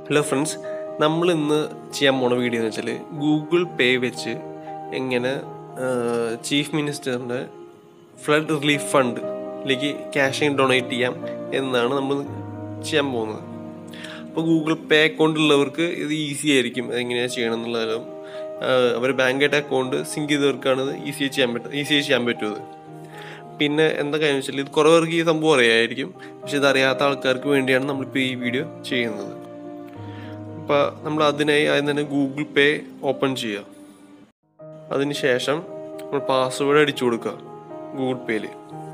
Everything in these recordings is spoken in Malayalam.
ഹലോ ഫ്രണ്ട്സ് നമ്മൾ ഇന്ന് ചെയ്യാൻ പോണ വീഡിയോ എന്ന് വെച്ചാൽ ഗൂഗിൾ പേ വെച്ച് എങ്ങനെ ചീഫ് മിനിസ്റ്ററിൻ്റെ ഫ്ലഡ് റിലീഫ് ഫണ്ടിലേക്ക് ക്യാഷ് ഡൊണേറ്റ് ചെയ്യാം എന്നാണ് നമ്മൾ ചെയ്യാൻ പോകുന്നത് അപ്പോൾ ഗൂഗിൾ പേ അക്കൗണ്ട് ഉള്ളവർക്ക് ഇത് ഈസി ആയിരിക്കും എങ്ങനെയാണ് ചെയ്യണം എന്നുള്ളതും അവർ ബാങ്കായിട്ട് അക്കൗണ്ട് സിങ്ക് ചെയ്തവർക്കാണ് ഇത് ഈസി ചെയ്യാൻ പറ്റും ഈസി ചെയ്യാൻ പറ്റുന്നത് പിന്നെ എന്താ കാര്യം വെച്ചാൽ ഇത് കുറേ പേർക്ക് ഈ സംഭവം അറിയാമായിരിക്കും പക്ഷെ ഇത് അറിയാത്ത ആൾക്കാർക്ക് വേണ്ടിയാണ് നമ്മളിപ്പോൾ ഈ വീഡിയോ ചെയ്യുന്നത് അപ്പോൾ നമ്മൾ അതിനായി ആദ്യം തന്നെ ഗൂഗിൾ പേ ഓപ്പൺ ചെയ്യുക അതിന് ശേഷം നമ്മൾ പാസ്വേഡ് അടിച്ചു കൊടുക്കുക ഗൂഗിൾ പേയിൽ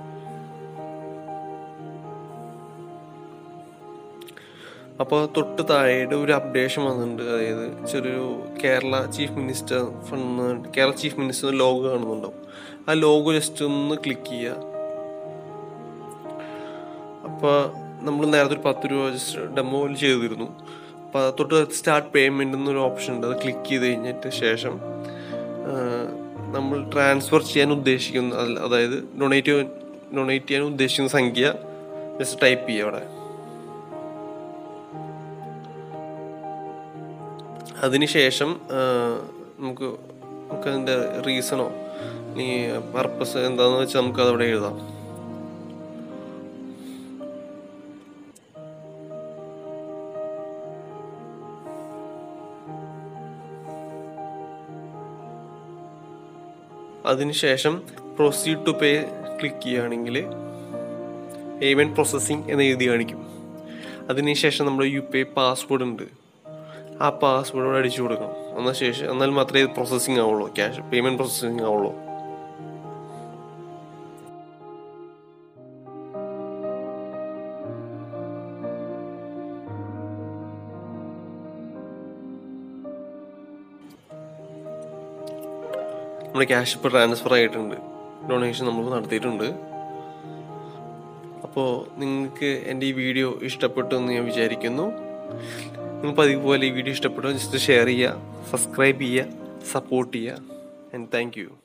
അപ്പോൾ തൊട്ട് താഴെയായിട്ട് ഒരു അപ്ഡേഷൻ വന്നിട്ടുണ്ട് അതായത് ചെറിയൊരു Kerala chief minister fund Kerala chief minister logo കാണുന്നുണ്ടാവും ആ ലോഗോ ജസ്റ്റ് ഒന്ന് ക്ലിക്ക് ചെയ്യുക അപ്പോൾ നമ്മൾ നേരത്തെ ഒരു പത്ത് രൂപ ജസ്റ്റ് ഡെമോ ചെയ്തിരുന്നു അപ്പോൾ തൊട്ട് സ്റ്റാർട്ട് പേയ്മെൻ്റ് എന്നൊരു ഓപ്ഷൻ ഉണ്ട് അത് ക്ലിക്ക് ചെയ്ത് കഴിഞ്ഞിട്ട് ശേഷം നമ്മൾ ട്രാൻസ്ഫർ ചെയ്യാൻ ഉദ്ദേശിക്കുന്ന അതായത് ഡൊണേറ്റ് ഡൊണേറ്റ് ചെയ്യാൻ ഉദ്ദേശിക്കുന്ന സംഖ്യ ജസ്റ്റ് ടൈപ്പ് ചെയ്യുക അവിടെ അതിനുശേഷം നമുക്ക് നമുക്ക് അതിൻ്റെ റീസണോ ഈ പർപ്പസ് എന്താണെന്ന് വെച്ചാൽ നമുക്ക് അതവിടെ എഴുതാം അതിനുശേഷം പ്രൊസീഡ് ടു പേ ക്ലിക്ക് ചെയ്യുകയാണെങ്കിൽ പേയ്മെൻറ്റ് പ്രോസസ്സിംഗ് എന്ന് എഴുതി കാണിക്കും അതിനുശേഷം നമ്മുടെ യു പി ഐ പാസ്വേഡ് ഉണ്ട് ആ പാസ്വേഡ് അടിച്ചു കൊടുക്കണം എന്നാൽ ശേഷം എന്നാൽ മാത്രമേ ഇത് പ്രോസസ്സിങ് ആവുള്ളൂ ക്യാഷ് പേയ്മെൻറ്റ് പ്രോസസ്സിങ് ആവുള്ളൂ നമ്മുടെ ക്യാഷ് ഇപ്പോൾ ട്രാൻസ്ഫർ ആയിട്ടുണ്ട് ഡൊണേഷൻ നമ്മൾ നടത്തിയിട്ടുണ്ട് അപ്പോൾ നിങ്ങൾക്ക് എൻ്റെ ഈ വീഡിയോ ഇഷ്ടപ്പെട്ടു എന്ന് ഞാൻ വിചാരിക്കുന്നു നിങ്ങൾക്ക് അതുപോലെ ഈ വീഡിയോ ഇഷ്ടപ്പെട്ടോ ജസ്റ്റ് ഷെയർ ചെയ്യുക സബ്സ്ക്രൈബ് ചെയ്യുക സപ്പോർട്ട് ചെയ്യുക ആൻഡ് താങ്ക് യു